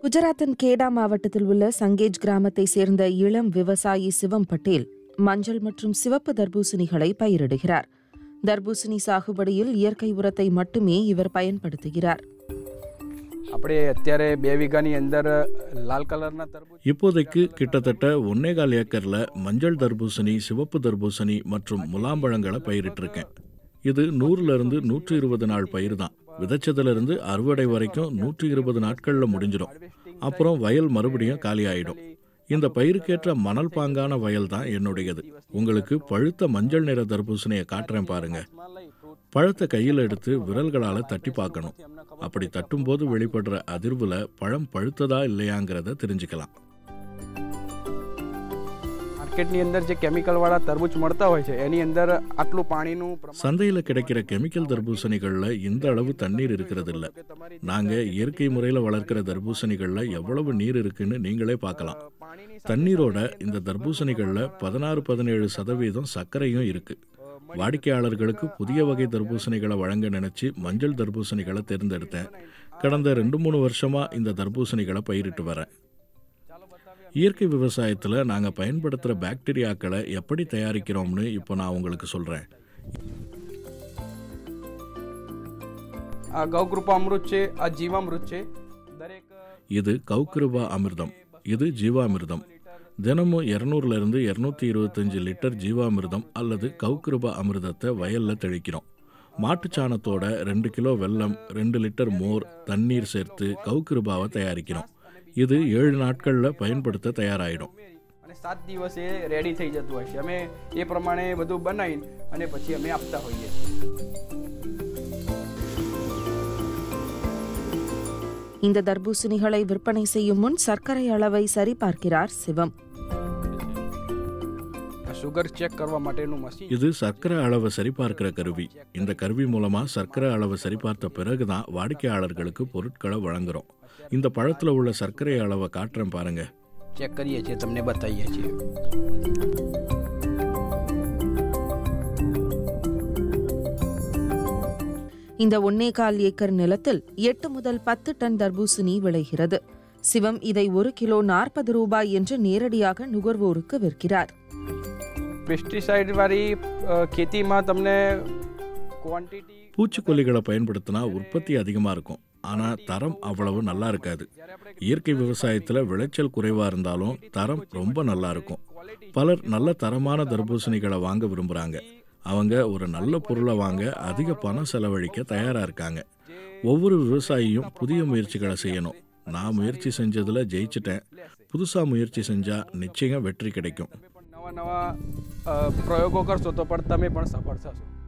குஜராத்தின் கேடா மாவட்டத்தில் உள்ள சங்கேஜ் கிராமத்தை சேர்ந்த இளம் விவசாயி சிவம் பட்டேல் மஞ்சள் மற்றும் சிவப்பு தர்பூசணிகளை பயிரிடுகிறார் தர்பூசணி சாகுபடியில் இயற்கை உரத்தை மட்டுமே இவர் பயன்படுத்துகிறார் આપણે અત્યારે બે વીઘાની અંદર લાલ કલરના તરબૂચ இப்போதைக்கு கிட்டத்தட்ட ஒன்னேகால் ஏக்கர்ல மஞ்சள் தர்பூசணி சிவப்பு தர்பூசணி மற்றும் முலாம்பழங்களை பயிரிட்டிருக்கேன் இது நூறுல இருந்து நூற்றி இருபது நாள் பயிர் தான் விதைச்சதுல இருந்து அறுவடை வரைக்கும் நூற்றி இருபது நாட்கள்ல முடிஞ்சிடும் அப்புறம் வயல் மறுபடியும் காலியாயிடும் இந்த பயிருக்கேற்ற மணல் பாங்கான வயல் தான் என்னுடையது உங்களுக்கு பழுத்த மஞ்சள் நிற தர்பூசணியை காட்டுறேன் பாருங்க பழத்தை கையில் எடுத்து விரல்களால தட்டி பார்க்கணும் அப்படி தட்டும்போது வெளிப்படுற அதிர்வுல பழம் பழுத்ததா இல்லையாங்கிறத தெரிஞ்சுக்கலாம் માર્કેટની અંદર જે કેમિકલવાળા તરબૂચ મળતા હોય છે એની અંદર આટલું પાણીનું પ્રમાણ சந்தையில் கிடைக்கிற கெமிக்கல் தர்பூசணிகள்ல இந்த அளவு தண்ணீர் இருக்கிறது இல்ல நாங்க இயற்கை முறையில் வளர்க்கிற தர்பூசணிகள்ல எவ்வளவு நீர் இருக்குன்னு நீங்களே பார்க்கலாம் தண்ணீரோட இந்த தர்பூசணிகள்ல பதினாறு பதினேழு சதவீதம் சர்க்கரையும் இருக்கு வாடிக்கையாளர்களுக்கு புதிய வகை தர்பூசணிகளை வழங்க நினைச்சு மஞ்சள் தர்பூசணிகளை தேர்ந்தெடுத்தேன் கடந்த ரெண்டு மூணு வருஷமா இந்த தர்பூசணிகளை பயிரிட்டு வரேன் இயற்கை விவசாயத்தில் நாங்கள் பயன்படுத்துகிற பாக்டீரியாக்களை எப்படி தயாரிக்கிறோம்னு இப்போ நான் உங்களுக்கு சொல்கிறேன் આ ગૌકૃપા અમૃત છે આ જીવામૃત છે દરેક இது கௌக்கிருபா அமிர்தம் இது ஜீவாமிர்தம் தினமும் இரநூறுல இருந்து இரநூத்தி இருபத்தஞ்சு லிட்டர் ஜீவாமிர்தம் அல்லது கௌக்கிருபா அமிர்தத்தை வயல்ல தெளிக்கிறோம் மாட்டுச்சாணத்தோட ரெண்டு கிலோ வெல்லம் ரெண்டு லிட்டர் மோர் தண்ணீர் சேர்த்து கௌக்கிருபாவை தயாரிக்கிறோம் இது ஏழு நாட்களில் பயன்படுத்த தயாராயிடும் અને સાત દિવસે રેડી થઈ જતું હોય છે અમે એ પ્રમાણે બધું બનાવીને અને પછી અમે આપતા હોઈએ છીએ இந்த தர்பூசணிகளை விற்பனை செய்யும் முன் சர்க்கரை அளவை சரிபார்க்கிறார் சிவம் આ સુગર ચેક કરવા માટેનું મશીન இது சர்க்கரை அளவை சரிபார்க்கிற கருவி இந்த கருவி மூலமா சர்க்கரை அளவை சரிபார்த்த பிறகுதான் வாடிக்கையாளர்களுக்கு பொருட்களை வழங்குறோம் இந்த பழத்துல உள்ள சர்க்கரை அளவை காட்டுறேன் பாருங்க ચેક કરીએ છીએ તમને બતાવીએ છીએ இந்த ஒன்னேகால் ஏக்கர் நிலத்தில் எட்டு முதல் பத்து டன் தர்பூசணி விளைகிறது சிவம் இதை ஒரு கிலோ நாற்பது ரூபாய் என்று நேரடியாக நுகர்வோருக்கு விற்கிறார் પેસ્ટિસાઇડ વાળી અ, ખેતીમાં તમને ક્વોન્ટિટી பூச்சிக்கொல்லிகளை பயன்படுத்தினா உற்பத்தி அதிகமாக இருக்கும் ஆனால் தரம் அவ்வளவு நல்லா இருக்காது இயற்கை விவசாயத்தில் விளைச்சல் குறைவாக இருந்தாலும் தரம் ரொம்ப நல்லா இருக்கும் பலர் நல்ல தரமான தர்பூசணிகளை வாங்க விரும்புகிறாங்க அவங்க ஒரு நல்ல பொருளை வாங்க அதிக பணம் செலவழிக்க தயாராக இருக்காங்க ஒவ்வொரு விவசாயியும் புதிய முயற்சிகளை செய்யணும் நான் முயற்சி செஞ்சதில் ஜெயிச்சிட்டேன் புதுசாக முயற்சி செஞ்சால் நிச்சயம் வெற்றி கிடைக்கும் તમે પણ નવા નવા અ, પ્રયોગો કરશો તો પણ તમે પણ સફળ થશો